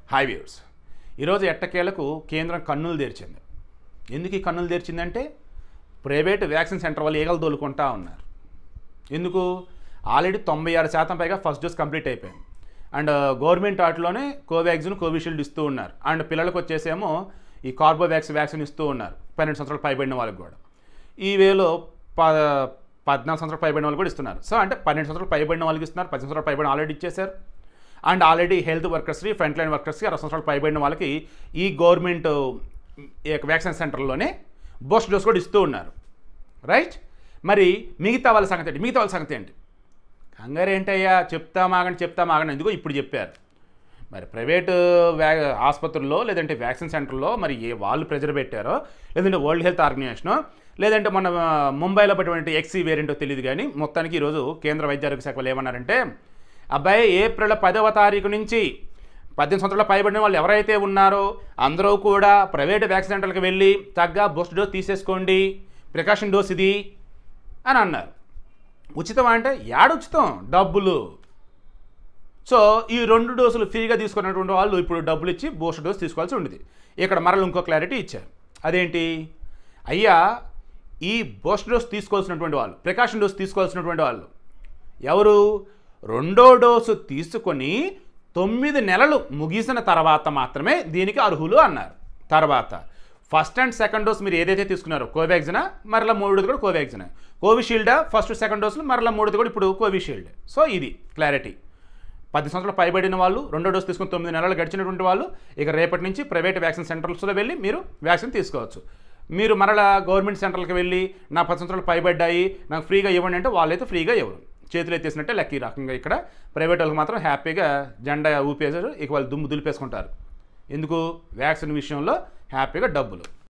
highways ఈరోజు ఎట్టకేలకు కేంద్రం కన్నులు తెరిచింది ఎందుకు ఈ కన్నులు తెరిచిందంటే ప్రైవేట్ వ్యాక్సిన్ సెంటర్ వాళ్ళు ఈగలు తోలుకుంటా ఉన్నారు ఎందుకు ఆల్రెడీ తొంభై ఆరు శాతం పైగా ఫస్ట్ డోస్ కంప్లీట్ అయిపోయింది అండ్ గవర్నమెంట్ వాటిలోనే కోవాక్సిన్ కోవిషీల్డ్ ఇస్తూ ఉన్నారు అండ్ పిల్లలకు వచ్చేసేమో ఈ కార్బోవ్యాక్స్ వ్యాక్సిన్ ఇస్తూ ఉన్నారు పన్నెండు సంవత్సరాలు పైబడిన వాళ్ళకి కూడా ఈ వేలో ప పద్నాలుగు సంవత్సరాలు పైబడిన వాళ్ళు కూడా ఇస్తున్నారు సో అంటే పన్నెండు సంవత్సరాలు పైబడిన వాళ్ళకి ఇస్తున్నారు పది సంవత్సరాలు పైబడిన ఆల్రెడీ ఇచ్చేశారు అండ్ ఆల్రెడీ హెల్త్ వర్కర్స్కి ఫ్రంట్ లైన్ వర్కర్స్కి అరవై సంవత్సరాలు పైబడిన వాళ్ళకి ఈ గవర్నమెంట్ ఈ యొక్క వ్యాక్సిన్ సెంటర్లోనే బూస్ట్ డోస్ కూడా ఇస్తూ ఉన్నారు రైట్ మరి మిగతా వాళ్ళ సంగతి ఏంటి మిగతా వాళ్ళ సంగతి ఏంటి కంగారు ఏంటయ్యా చెప్తా మాగండి చెప్తా మాగండి ఎందుకో ఇప్పుడు చెప్పారు మరి ప్రైవేటు వ్యా ఆసుపత్రుల్లో లేదంటే వ్యాక్సిన్ సెంటర్లో మరి ఏ వాళ్ళు ప్రెజర్ పెట్టారో లేదంటే వరల్డ్ హెల్త్ ఆర్గనైజేషనో లేదంటే మన ఆ, ముంబైలో పట్టినటువంటి ఎక్సీ వేరియంటో తెలియదు కానీ మొత్తానికి ఈరోజు కేంద్ర వైద్య ఆరోగ్య శాఖ వాళ్ళు ఏమన్నారంటే అబ్బాయి ఏప్రిల్ పదవ తారీఖు నుంచి పద్దెనిమిది సంవత్సరాల పైబడిన వాళ్ళు ఎవరైతే ఉన్నారో అందరూ కూడా ప్రైవేట్ వ్యాక్సిన్ సెంటర్కి వెళ్ళి తగ్గ బూస్ట్ డోస్ తీసేసుకోండి ప్రికాషన్ డోస్ ఇది అని అన్నారు ఉచితం అంటే యాడ ఉచితం డబ్బులు సో ఈ రెండు డోసులు ఫ్రీగా తీసుకున్నటువంటి వాళ్ళు ఇప్పుడు డబ్బులు ఇచ్చి బూస్టర్ డోస్ తీసుకోవాల్సి ఉండేది ఇక్కడ మరల ఇంకో క్లారిటీ ఇచ్చారు అదేంటి అయ్యా ఈ బూస్టర్ డోస్ తీసుకోవాల్సినటువంటి వాళ్ళు ప్రికాషన్ డోస్ తీసుకోవాల్సినటువంటి వాళ్ళు ఎవరు రెండో డోసు తీసుకొని తొమ్మిది నెలలు ముగిసిన తర్వాత మాత్రమే దీనికి అర్హులు అన్నారు తర్వాత ఫస్ట్ అండ్ సెకండ్ డోస్ మీరు ఏదైతే తీసుకున్నారో కోవాక్సినా మరలా మూడోది కూడా కోవాక్సినా కోవిషీల్డా ఫస్ట్ సెకండ్ డోసులు మరలా మూడోది కూడా ఇప్పుడు కోవిషీల్డ్ సో ఇది క్లారిటీ పది సంవత్సరాలు పైబడిన వాళ్ళు రెండో డోస్ తీసుకుని తొమ్మిది నెలలు గడిచినటువంటి వాళ్ళు ఇక రేపటి నుంచి ప్రైవేట్ వ్యాక్సిన్ సెంటర్స్లో వెళ్ళి మీరు వ్యాక్సిన్ తీసుకోవచ్చు మీరు మరలా గవర్నమెంట్ సెంటర్లకు వెళ్ళి నా పది సంవత్సరాలు పైబడ్డాయి నాకు ఫ్రీగా ఇవ్వండి అంటే వాళ్ళైతే ఫ్రీగా ఇవ్వరు చేతులు ఎత్తేసినట్టే లెక్క ఈ రకంగా ఇక్కడ ప్రైవేట్ వాళ్ళకి మాత్రం హ్యాపీగా జెండా ఊపేసారు ఇక వాళ్ళు దుమ్ము దులిపేసుకుంటారు ఎందుకు వ్యాక్సిన్ విషయంలో హ్యాపీగా డబ్బులు